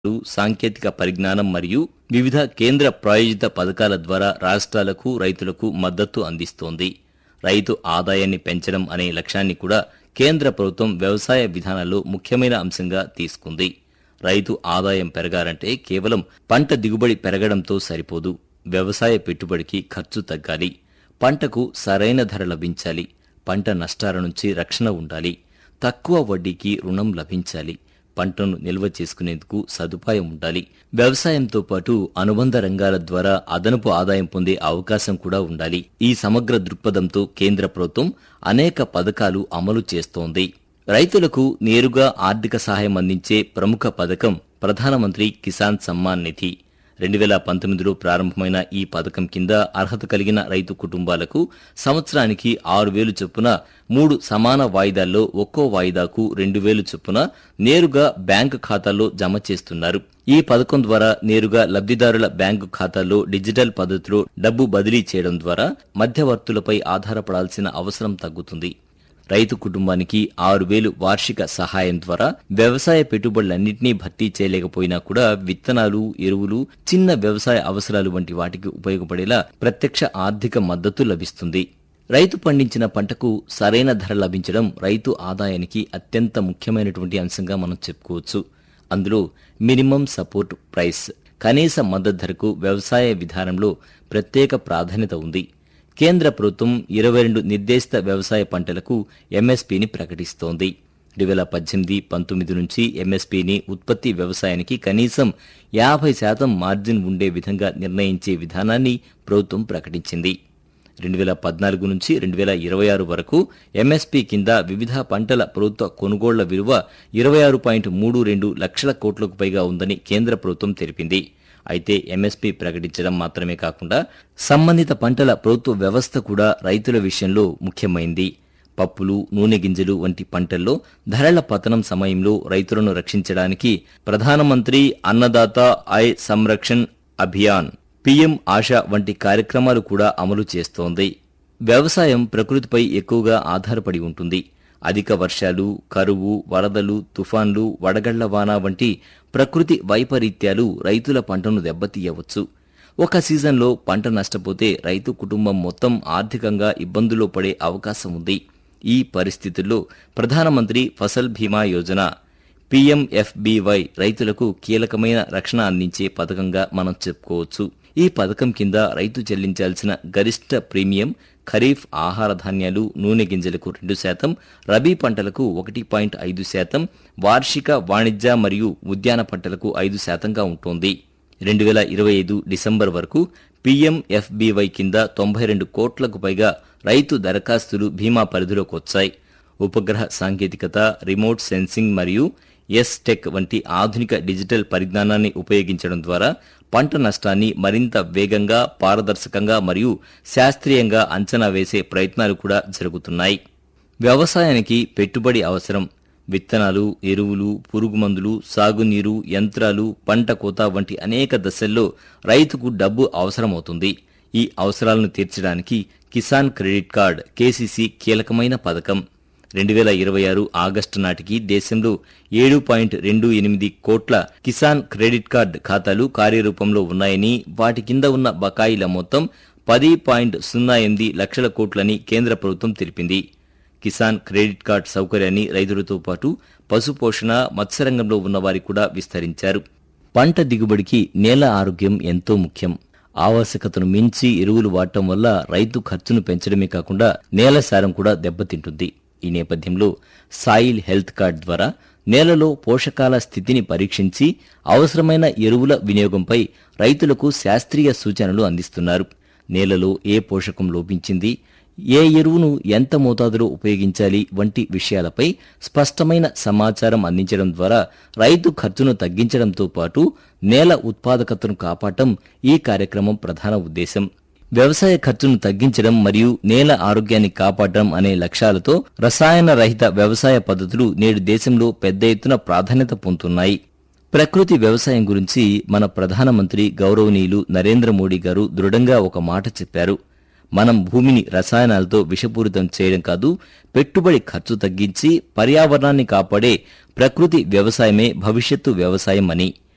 లు, సాంకేతిక పరిజ్ఞానం మరియు వివిధ కేంద్ర ప్రాయోజిత పథకాల ద్వారా రాష్ట్రాలకు రైతులకు మద్దతు అందిస్తోంది రైతు ఆదాయాన్ని పెంచడం అనే లక్ష్యాన్ని కూడా కేంద్ర ప్రభుత్వం వ్యవసాయ విధానాల్లో ముఖ్యమైన అంశంగా తీసుకుంది రైతు ఆదాయం పెరగాలంటే కేవలం పంట దిగుబడి పెరగడంతో సరిపోదు వ్యవసాయ పెట్టుబడికి ఖర్చు తగ్గాలి పంటకు సరైన ధర లభించాలి పంట నష్టాల నుంచి రక్షణ ఉండాలి తక్కువ వడ్డీకి రుణం లభించాలి పంటను నిల్వ చేసుకునేందుకు సదుపాయం ఉండాలి వ్యవసాయంతో పాటు అనుబంధ రంగాల ద్వారా అదనపు ఆదాయం పొందే అవకాశం కూడా ఉండాలి ఈ సమగ్ర దృక్పథంతో కేంద్ర ప్రభుత్వం అనేక పథకాలు అమలు చేస్తోంది రైతులకు నేరుగా ఆర్థిక సహాయం అందించే ప్రముఖ పథకం ప్రధానమంత్రి కిసాన్ సమ్మాన్ నిధి రెండు వేల పంతొమ్మిదిలో ప్రారంభమైన ఈ పథకం కింద అర్హత కలిగిన రైతు కుటుంబాలకు సంవత్సరానికి ఆరు వేలు చొప్పున మూడు సమాన వాయిదాల్లో ఒక్కో వాయిదాకు రెండు వేలు చొప్పున నేరుగా బ్యాంకు ఖాతాల్లో జమ చేస్తున్నారు ఈ పథకం ద్వారా నేరుగా లబ్ధిదారుల బ్యాంకు ఖాతాల్లో డిజిటల్ పద్ధతిలో డబ్బు బదిలీ చేయడం ద్వారా మధ్యవర్తులపై ఆధారపడాల్సిన అవసరం తగ్గుతుంది రైతు కుటుంబానికి ఆరు వేలు వార్షిక సహాయం ద్వారా వ్యవసాయ పెట్టుబడులన్నింటినీ భర్తీ చేయలేకపోయినా కూడా విత్తనాలు ఎరువులు చిన్న వ్యవసాయ అవసరాలు వంటి వాటికి ఉపయోగపడేలా ప్రత్యక్ష ఆర్థిక మద్దతు లభిస్తుంది రైతు పండించిన పంటకు సరైన ధర లభించడం రైతు ఆదాయానికి అత్యంత ముఖ్యమైనటువంటి అంశంగా మనం చెప్పుకోవచ్చు అందులో మినిమం సపోర్ట్ ప్రైస్ కనీస మద్దతు ధరకు వ్యవసాయ విధానంలో ప్రత్యేక ప్రాధాన్యత ఉంది కేంద్ర ప్రభుత్వం ఇరవై రెండు నిర్దేశిత వ్యవసాయ పంటలకు ఎంఎస్పీని ప్రకటిస్తోంది రెండు వేల పద్దెనిమిది పంతొమ్మిది నుంచి ఎంఎస్పీని ఉత్పత్తి వ్యవసాయానికి కనీసం యాభై శాతం మార్జిన్ ఉండే విధంగా నిర్ణయించే విధానాన్ని ప్రభుత్వం ప్రకటించింది రెండు వేల పద్నాలుగు నుంచి రెండు వేల ఇరవై ఆరు వరకు ఎంఎస్పీ కింద వివిధ పంటల ప్రభుత్వ కొనుగోళ్ల విలువ ఇరవై ఆరు పాయింట్ మూడు రెండు లక్షల కోట్లకు పైగా ఉందని కేంద్ర ప్రభుత్వం తెలిపింది అయితే ఎంఎస్పీ ప్రకటించడం మాత్రమే కాకుండా సంబంధిత పంటల ప్రభుత్వ వ్యవస్థ కూడా రైతుల విషయంలో ముఖ్యమైంది పప్పులు నూనె గింజలు వంటి పంటల్లో ధరల పతనం సమయంలో రైతులను రక్షించడానికి ప్రధానమంత్రి అన్నదాత ఆయ్ సంరక్షణ్ అభియాన్ పీఎం ఆశా వంటి కార్యక్రమాలు కూడా అమలు చేస్తోంది వ్యవసాయం ప్రకృతిపై ఎక్కువగా ఆధారపడి ఉంటుంది అధిక వర్షాలు కరువు వరదలు తుఫాన్లు వడగళ్ల వాన వంటి ప్రకృతి వైపరీత్యాలు రైతుల పంటను దెబ్బతీయవచ్చు ఒక సీజన్లో పంట నష్టపోతే రైతు కుటుంబం మొత్తం ఆర్థికంగా ఇబ్బందుల్లో పడే అవకాశం ఉంది ఈ పరిస్థితుల్లో ప్రధానమంత్రి ఫసల్ బీమా యోజన పీఎంఎఫ్బీవై రైతులకు కీలకమైన రక్షణ అందించే పథకంగా మనం చెప్పుకోవచ్చు ఈ పథకం కింద రైతు చెల్లించాల్సిన గరిష్ట ప్రీమియం ఖరీఫ్ ఆహార ధాన్యాలు నూనె గింజలకు రెండు శాతం రబీ పంటలకు ఒకటి పాయింట్ ఐదు శాతం వార్షిక వాణిజ్య మరియు ఉద్యాన పంటలకు ఐదు శాతంగా ఉంటుంది రెండు వేల ఇరవై ఐదు డిసెంబర్ వరకు పీఎంఎఫ్బీవై కింద తొంభై రెండు కోట్లకు పైగా రైతు దరఖాస్తులు బీమా పరిధిలోకి వచ్చాయి ఉపగ్రహ సాంకేతికత రిమోట్ సెన్సింగ్ మరియు ఎస్ టెక్ వంటి ఆధునిక డిజిటల్ పరిజ్ఞానాన్ని ఉపయోగించడం ద్వారా పంట నష్టాన్ని మరింత వేగంగా పారదర్శకంగా మరియు శాస్త్రీయంగా అంచనా వేసే ప్రయత్నాలు కూడా జరుగుతున్నాయి వ్యవసాయానికి పెట్టుబడి అవసరం విత్తనాలు ఎరువులు పురుగుమందులు సాగునీరు యంత్రాలు పంట కోత వంటి అనేక దశల్లో రైతుకు డబ్బు అవసరమవుతుంది ఈ అవసరాలను తీర్చడానికి కిసాన్ క్రెడిట్ కార్డ్ కేసీసీ కీలకమైన పథకం రెండు వేల ఇరవై ఆరు ఆగస్టు నాటికి దేశంలో ఏడు పాయింట్ రెండు ఎనిమిది కోట్ల కిసాన్ క్రెడిట్ కార్డ్ ఖాతాలు కార్యరూపంలో ఉన్నాయని వాటి కింద ఉన్న బకాయిల మొత్తం పది పాయింట్ సున్నా ఎనిమిది లక్షల కోట్లని కేంద్ర ప్రభుత్వం తెలిపింది కిసాన్ క్రెడిట్ కార్డ్ సౌకర్యాన్ని రైతులతో పాటు పశుపోషణ మత్స్యరంగంలో ఉన్నవారికి కూడా విస్తరించారు పంట దిగుబడికి నేల ఆరోగ్యం ఎంతో ముఖ్యం ఆవశ్యకతను మించి ఎరువులు వాడటం వల్ల రైతు ఖర్చును పెంచడమే కాకుండా నేల సారం కూడా దెబ్బతింటుంది ఈ నేపథ్యంలో సాయిల్ హెల్త్ కార్డ్ ద్వారా నేలలో పోషకాల స్థితిని పరీక్షించి అవసరమైన ఎరువుల వినియోగంపై రైతులకు శాస్త్రీయ సూచనలు అందిస్తున్నారు నేలలో ఏ పోషకం లోపించింది ఏ ఎరువును ఎంత మోతాదులో ఉపయోగించాలి వంటి విషయాలపై స్పష్టమైన సమాచారం అందించడం ద్వారా రైతు ఖర్చును తగ్గించడంతో పాటు నేల ఉత్పాదకతను కాపాడటం ఈ కార్యక్రమం ప్రధాన ఉద్దేశం వ్యవసాయ ఖర్చును తగ్గించడం మరియు నేల ఆరోగ్యాన్ని కాపాడడం అనే లక్ష్యాలతో రసాయన రహిత వ్యవసాయ పద్ధతులు నేడు దేశంలో పెద్ద ఎత్తున ప్రాధాన్యత పొందుతున్నాయి ప్రకృతి వ్యవసాయం గురించి మన ప్రధానమంత్రి గౌరవనీయులు నరేంద్ర మోడీ గారు దృఢంగా ఒక మాట చెప్పారు మనం భూమిని రసాయనాలతో విషపూరితం చేయడం కాదు పెట్టుబడి ఖర్చు తగ్గించి పర్యావరణాన్ని కాపాడే ప్రకృతి వ్యవసాయమే భవిష్యత్తు వ్యవసాయం అని